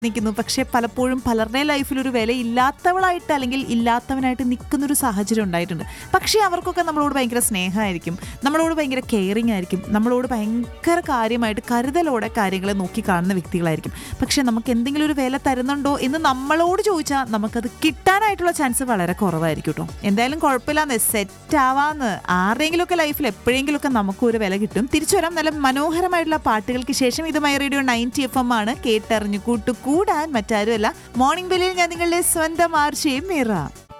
നിൽക്കുന്നു പക്ഷെ പലപ്പോഴും പലരുടെയും ലൈഫിൽ ഒരു വില ഇല്ലാത്തവളായിട്ട് അല്ലെങ്കിൽ ഇല്ലാത്തവനായിട്ട് നിൽക്കുന്ന ഒരു സാഹചര്യം ഉണ്ടായിട്ടുണ്ട് പക്ഷേ അവർക്കൊക്കെ നമ്മളോട് ഭയങ്കര സ്നേഹമായിരിക്കും നമ്മളോട് ഭയങ്കര കെയറിങ് ആയിരിക്കും നമ്മളോട് ഭയങ്കര കാര്യമായിട്ട് കരുതലോടെ കാര്യങ്ങളെ നോക്കി കാണുന്ന വ്യക്തികളായിരിക്കും പക്ഷെ നമുക്ക് എന്തെങ്കിലും ഒരു വില തരുന്നുണ്ടോ എന്ന് നമ്മളോട് ചോദിച്ചാൽ നമുക്കത് കിട്ടാനായിട്ടുള്ള ചാൻസ് വളരെ കുറവായിരിക്കും കേട്ടോ എന്തായാലും കുഴപ്പമില്ലാന്ന് സെറ്റ് ആവാന്ന് ആരുടെയെങ്കിലുമൊക്കെ ലൈഫിൽ എപ്പോഴെങ്കിലുമൊക്കെ നമുക്കും ഒരു വില കിട്ടും തിരിച്ചു വരാം നല്ല മനോഹരമായിട്ടുള്ള പാട്ടുകൾക്ക് ശേഷം ഇത് my radio ninety F M ആണ് കേട്ടറിഞ്ഞു കൂട്ടു കൂടാൻ മറ്റാരുമല്ല മോർണിംഗ് ബെല്ലിൽ ഞാൻ നിങ്ങളുടെ സ്വന്തം ആർച്ചയും മീറ